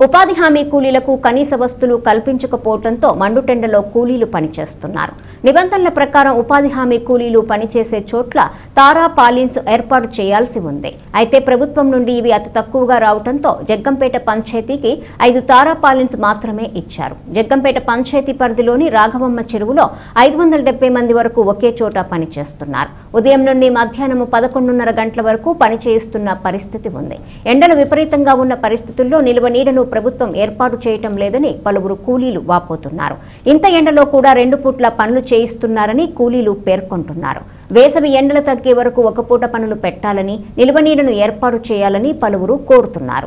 ఉపాధి హామీ కూలీలకు కనీస వస్తువులు కల్పించకపోవడంతో మండుటెండలో కూలీలు పనిచేస్తున్నారు నిబంధనల ప్రకారం ఉపాధి హామీ కూలీలు పనిచేసే చోట్ల తారా పాలిన్స్ ఏర్పాటు చేయాల్సి ఉంది అయితే ప్రభుత్వం నుండి ఇవి అతి తక్కువగా రావడంతో జగ్గంపేట పంచాయతీకి ఐదు తారా పాలిన్స్ మాత్రమే ఇచ్చారు జగ్గంపేట పంచాయతీ పరిధిలోని రాఘవమ్మ చెరువులో ఐదు వందల డెబ్బై మంది వరకు ఒకే చోట పనిచేస్తున్నారు ఉదయం నుండి మధ్యాహ్నం పదకొండున్నర గంటల వరకు పని చేయిస్తున్న పరిస్థితి ఉంది ఎండలు విపరీతంగా ఉన్న పరిస్థితుల్లో నిల్వ నీడను ప్రభుత్వం ఏర్పాటు చేయటం లేదని పలువురు కూలీలు వాపోతున్నారు ఇంత ఎండలో కూడా రెండు పూట్ల పనులు చేయిస్తున్నారని కూలీలు పేర్కొంటున్నారు వేసవి ఎండలు తగ్గే వరకు ఒక పూట పనులు పెట్టాలని నిల్వ నీడను ఏర్పాటు చేయాలని పలువురు కోరుతున్నారు